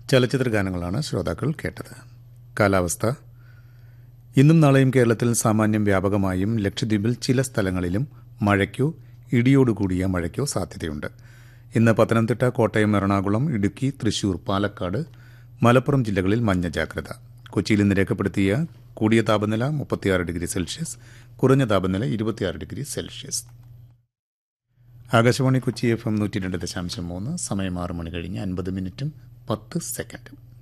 ചലച്ചിത്ര ഗാനങ്ങളാണ് ശ്രോതാക്കൾ കേട്ടത് കാലാവസ്ഥ ഇന്നും നാളെയും കേരളത്തിൽ സാമാന്യം വ്യാപകമായും ലക്ഷദ്വീപിൽ ചില സ്ഥലങ്ങളിലും മഴയ്ക്കോ ഇടിയോടുകൂടിയ മഴയ്ക്കോ സാധ്യതയുണ്ട് ഇന്ന് പത്തനംതിട്ട കോട്ടയം എറണാകുളം ഇടുക്കി തൃശൂർ പാലക്കാട് മലപ്പുറം ജില്ലകളിൽ മഞ്ഞ ജാഗ്രത കൊച്ചിയിൽ ഇന്ന് രേഖപ്പെടുത്തിയ കൂടിയ താപനില മുപ്പത്തിയാറ് ഡിഗ്രി സെൽഷ്യസ് കുറഞ്ഞ താപനില ഇരുപത്തിയാറ് degree Celsius Akashvani Kochi F M നൂറ്റി രണ്ട് ദശാംശം മൂന്ന് സമയം ആറ് മണി കഴിഞ്ഞ് അൻപത് മിനിറ്റും പത്ത് സെക്കൻഡും